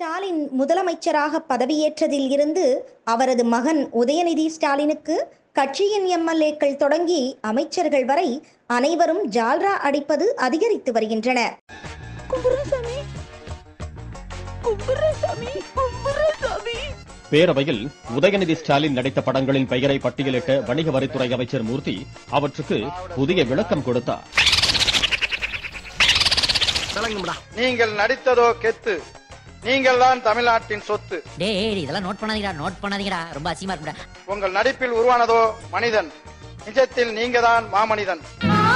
ஸ்டாலின் முதலமைச்சராக பதவியேற்றதில் இருந்து அவரது மகன் உதயநிதி ஸ்டாலினுக்கு கட்சியின் எம்எல்ஏக்கள் தொடங்கி அமைச்சர்கள் வரை அனைவரும் ஜால்ரா அடிப்பது அதிகரித்து வருகின்றன பேரவையில் உதயநிதி ஸ்டாலின் நடித்த படங்களின் பெயரை பட்டியலிட்ட வணிக வரித்துறை அமைச்சர் மூர்த்தி அவற்றுக்கு புதிய விளக்கம் கொடுத்தார் நீங்கள் நடித்ததோ கெத்து நீங்கள் தான் தமிழ்நாட்டின் சொத்து டேய் டேய், இதெல்லாம் நோட் பண்ணாதீங்கடா நோட் பண்ணாதீங்கடா ரொம்ப அசிங்கமா இருக்குடா உங்கள் நடிப்பில் உருவானதோ மனிதன் நிஜத்தில் நீங்க தான் மாமனிதன்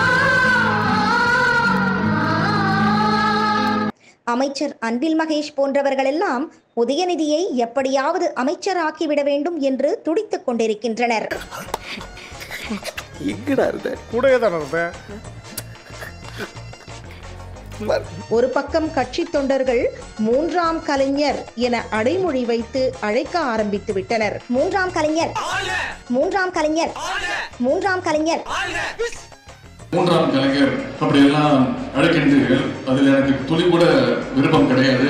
அமைச்சர் அன்பில் மகேஷ் போன்றவர்களெல்லாம் உதயநிதியை எப்படியாவது அமைச்சராக்கிவிட வேண்டும் என்று துடித்துக் கொண்டிருக்கின்றனர் கூடவே தானே இருந்தேன் ஒரு பக்கம் கட்சி தொண்டர்கள் மூன்றாம் கலைஞர் என அடைமொழி வைத்து அழைக்க ஆரம்பித்து விட்டனர் மூன்றாம் கலைஞர் மூன்றாம் கலைஞர் மூன்றாம் கலைஞர் மூன்றாம் கலைஞர் அப்படியெல்லாம் அழைக்கின்றீர்கள் அதில் எனக்கு துளி கூட விருப்பம் கிடையாது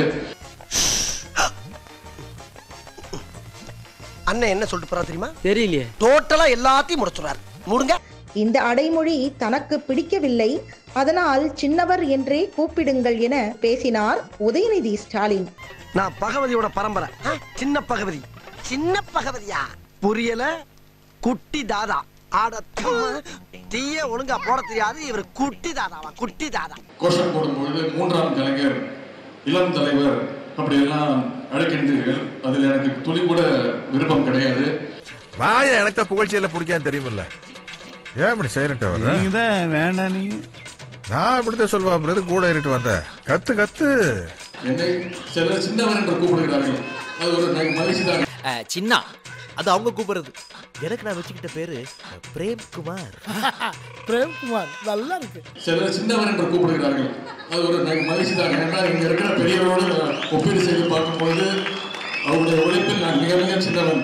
அண்ணன் என்ன சொல்லிட்டு போறா தெரியுமா தெரியலையே டோட்டலா எல்லாத்தையும் முடிச்சுறாரு முடுங்க இந்த அடைமொழி தனக்கு பிடிக்கவில்லை அதனால் சின்னவர் என்றே கூப்பிடுங்கள் என பேசினார் உதயநிதி ஸ்டாலின் நான் பகவதியோட பரம்பரை ஆ, சின்ன பகவதி சின்ன பகவதியா புரியல குட்டி தாதா ஆட தீய ஒழுங்கா போட தெரியாது இவர் குட்டி தாதாவா குட்டி தாதா கோஷம் போடும்பொழுது மூன்றாம் கலைஞர் இளம் தலைவர் அப்படியெல்லாம் அழைக்கின்றீர்கள் அதில் எனக்கு துளி கூட விருப்பம் கிடையாது வாய எனக்கு புகழ்ச்சியில பிடிக்காது தெரியுமில்ல ஏன் இப்படி செய்யறட்ட வர நீங்க தான் வேண்டாம் நீங்க நான் இப்படித்தான் சொல்வா அப்படி கூட ஏறிட்டு வந்தேன் கத்து கத்து என்னை சிலர் சின்னவர் என்று கூப்பிடுகிறார்கள் அது ஒரு மகிழ்ச்சி தான் சின்னா அது அவங்க கூப்பிடுறது எனக்கு நான் வச்சுக்கிட்ட பேரு பிரேம்குமார் பிரேம்குமார் நல்லா இருக்கு சிலர் சின்னவர் என்று கூப்பிடுகிறார்கள் அது ஒரு மகிழ்ச்சி தான் ஏன்னா இங்க இருக்கிற பெரியவரோடு ஒப்பீடு செய்து பார்க்கும்பொழுது அவருடைய உழைப்பில் நான் மிக மிக சின்னவன்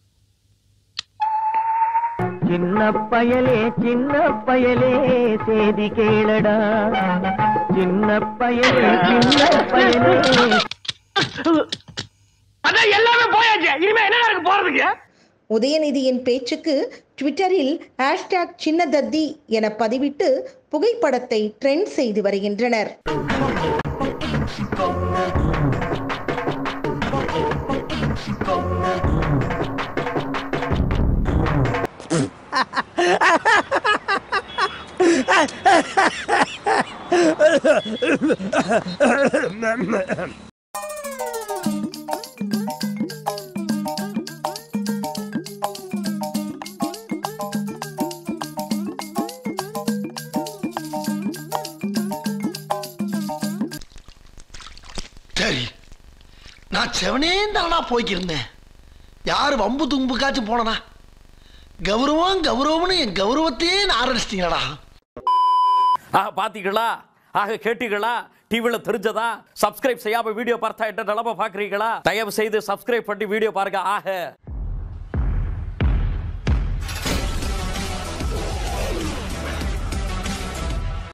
சின்ன பயலே சின்ன பயலே செய்தி கேளடா சின்ன பயலே சின்ன பயலே அதான் எல்லாமே போயாச்சு இனிமே என்ன இருக்கு போறதுக்கு உதயநிதியின் பேச்சுக்கு ட்விட்டரில் ஹேஷ்டேக் சின்னதத்தி என பதிவிட்டு புகைப்படத்தை ட்ரெண்ட் செய்து வருகின்றனர் சரி நான் செவனே தானா போய்க்கிருந்தேன் யாரு வம்பு தும்புக்காச்சும் போனனா கௌரவம் கௌரவம்னு என் கௌரவத்தையே நான் ஆரம்பிச்சிட்டீங்களா ஆக பாத்தீங்களா ஆக கேட்டீங்களா டிவில தெரிஞ்சதா சப்ஸ்கிரைப் செய்யாம வீடியோ பார்த்தா என்ன நிலம பாக்குறீங்களா தயவு செய்து சப்ஸ்கிரைப் பண்ணி வீடியோ பாருங்க ஆக